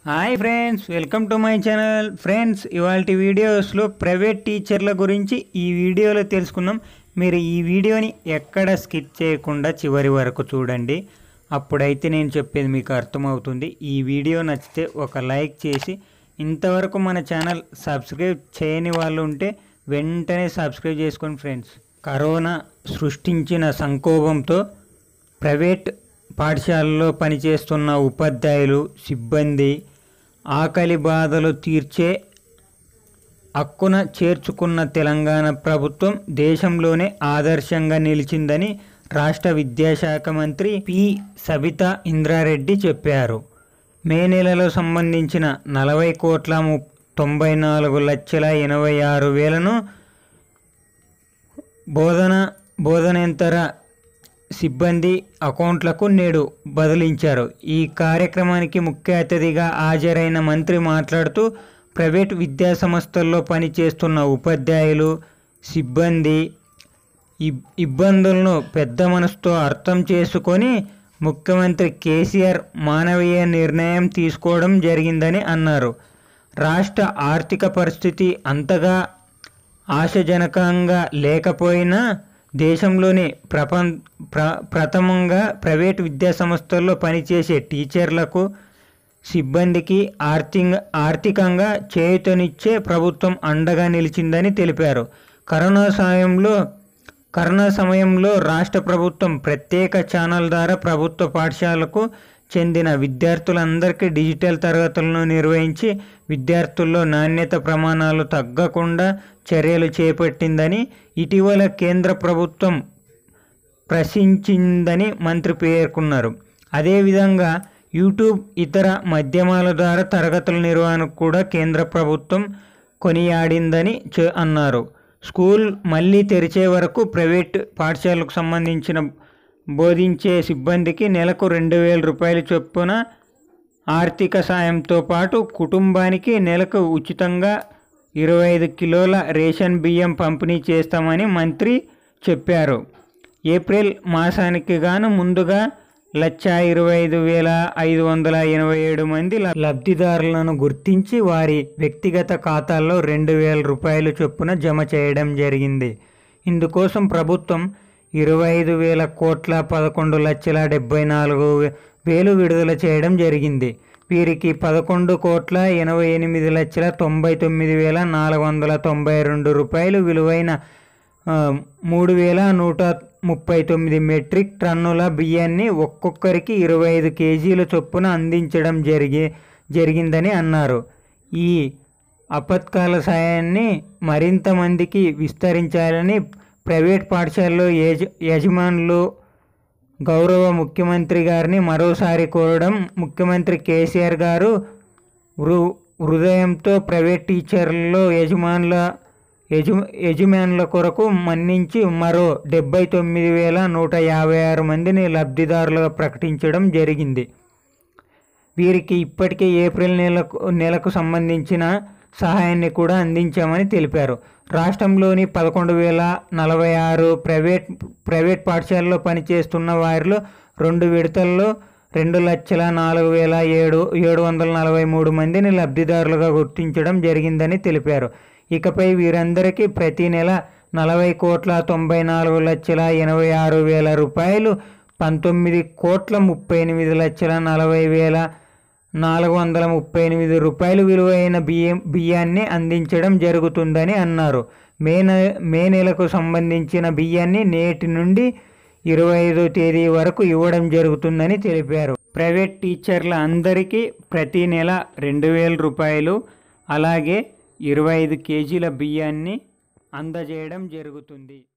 hi friends welcome to my channel friends ఇవాళ వీడియోస్లో private టీచర్ల గురించి ఈ వీడియోలో తెలుసుకుందాం మీరు ఈ వీడియోని ఎక్కడ స్కిప్ చేయకుండా చివరి వరకు చూడండి అప్పుడైతే నేను చెప్పేది మీకు అర్థమవుతుంది ఈ వీడియో నచ్చితే ఒక లైక్ చేసి ఇంతవరకు మన ఛానల్ సబ్స్క్రైబ్ చేయని వాళ్ళు ఉంటే వెంటనే సబ్స్క్రైబ్ చేసుకోండి ఫ్రెండ్స్ కరోనా సృష్టించిన సంకోభంతో ప్రైవేట్ పాఠశాలలో పనిచేస్తున్న ఉపాధ్యాయులు సిబ్బంది ఆకలి బాధలు తీర్చే హక్కున చేర్చుకున్న తెలంగాణ ప్రభుత్వం దేశంలోనే ఆదర్శంగా నిలిచిందని రాష్ట్ర విద్యాశాఖ మంత్రి పి సబితా ఇంద్రారెడ్డి చెప్పారు మే నెలలో సంబంధించిన నలభై కోట్ల ము తొంభై నాలుగు లక్షల ఎనభై ఆరు వేలను బోధన బోధనేతర సిబ్బంది అకౌంట్లకు నేడు బదిలించారు ఈ కార్యక్రమానికి ముఖ్య అతిథిగా హాజరైన మంత్రి మాట్లాడుతూ ప్రైవేట్ విద్యా సంస్థల్లో పనిచేస్తున్న ఉపాధ్యాయులు సిబ్బంది ఇబ్- ఇబ్బందులను పెద్ద మనసుతో అర్థం చేసుకొని ముఖ్యమంత్రి కేసీఆర్ మానవీయ నిర్ణయం తీసుకోవడం జరిగిందని అన్నారు రాష్ట్ర ఆర్థిక పరిస్థితి అంతగా ఆశాజనకంగా లేకపోయినా దేశంలోని ప్రపం ప్ర ప్రథమంగా ప్రైవేట్ విద్యా సంస్థల్లో పనిచేసే టీచర్లకు సిబ్బందికి ఆర్థిక ఆర్థికంగా చేయూతనిచ్చే ప్రభుత్వం అండగా నిలిచిందని తెలిపారు కరోనా సమయంలో కరోనా సమయంలో రాష్ట్ర ప్రభుత్వం ప్రత్యేక ఛానల్ ద్వారా ప్రభుత్వ పాఠశాలకు చెందిన విద్యార్థులందరికీ డిజిటల్ తరగతులను నిర్వహించి విద్యార్థుల్లో నాణ్యత ప్రమాణాలు తగ్గకుండా చర్యలు చేపట్టిందని ఇటీవల కేంద్ర ప్రభుత్వం ప్రశ్నించిందని మంత్రి పేర్కొన్నారు అదేవిధంగా యూట్యూబ్ ఇతర మాధ్యమాల ద్వారా తరగతుల నిర్వహణకు కూడా కేంద్ర ప్రభుత్వం కొనియాడిందని చె- అన్నారు స్కూల్ మళ్ళీ తెరిచే వరకు ప్రైవేట్ పాఠశాలకు సంబంధించిన బోధించే సిబ్బందికి నెలకు రెండు వేల రూపాయల చొప్పున ఆర్థిక సాయంతో పాటు కుటుంబానికి నెలకు ఉచితంగా ఇరవై ఐదు కిలోల రేషన్ బియ్యం పంపిణీ చేస్తామని మంత్రి చెప్పారు ఏప్రిల్ మాసానికి గాను ముందుగా లక్ష ఇరవై ఐదు వేల ఐదు వందల ఎనభై ఏడు మంది ల- లబ్ధిదారులను గుర్తించి వారి వ్యక్తిగత ఖాతాల్లో రెండు వేల రూపాయలు చొప్పున జమ చేయడం జరిగింది ఇందుకోసం ప్రభుత్వం ఇరవై ఐదు వేల కోట్ల పదకొండు లక్షల డెబ్బై నాలుగు వే- వేలు విడుదల చేయడం జరిగింది వీరికి పదకొండు కోట్ల ఎనభై ఎనిమిది లక్షల తొంభై తొమ్మిది వేల నాలుగు వందల తొంభై రెండు రూపాయలు విలువైన ఆ, మూడు వేల నూట ముప్పై తొమ్మిది మెట్రిక్ టన్నుల బియ్యాన్ని ఒక్కొక్కరికి ఇరవై ఐదు కేజీల చొప్పున అందించడం జరిగి జరిగిందని అన్నారు ఈ అపత్కాల సాయాన్ని మరింత మందికి విస్తరించాలని ప్రైవేట్ పాఠశాలలో యజ యజమానులు గౌరవ ముఖ్యమంత్రి గారిని మరోసారి కోరడం ముఖ్యమంత్రి కేసీఆర్ గారు హృ హృదయంతో ప్రైవేట్ టీచర్లలో యజమానుల యజు యజమానుల కొరకు మన్నించి మరో డెబ్బై తొమ్మిది వేల నూట యాభై ఆరు మందిని లబ్ధిదారులుగా ప్రకటించడం జరిగింది వీరికి ఇప్పటికే ఏప్రిల్ నెలకు నెలకు సంబంధించిన సహాయాన్ని కూడా అందించామని తెలిపారు రాష్ట్రంలోని పదకొండు వేల నలభై ఆరు ప్రైవేట్ ప్రైవేట్ పాఠశాలలో పనిచేస్తున్న వారిలో రెండు విడతల్లో రెండు లక్షల నాలుగు వేల ఏడు ఏడు వందల నలభై మూడు మందిని లబ్ధిదారులుగా గుర్తించడం జరిగిందని తెలిపారు ఇకపై వీరందరికీ ప్రతి నెల నలభై కోట్ల తొంభై నాలుగు లక్షల ఎనభై ఆరు వేల రూపాయలు పంతొమ్మిది కోట్ల ముప్పై ఎనిమిది లక్షల నలభై వేల నాలుగు వందల ముప్పై ఎనిమిది రూపాయలు విలువైన బియ్యం బియ్యాన్ని అందించడం జరుగుతుందని అన్నారు మే నె మే నెలకు సంబంధించిన బియ్యాన్ని నేటి నుండి ఇరవై ఐదో తేదీ వరకు ఇవ్వడం జరుగుతుందని తెలిపారు ప్రైవేట్ టీచర్ల అందరికీ ప్రతి నెల రెండు వేల రూపాయలు అలాగే ఇరవై ఐదు కేజీల బియ్యాన్ని అందజేయడం జరుగుతుంది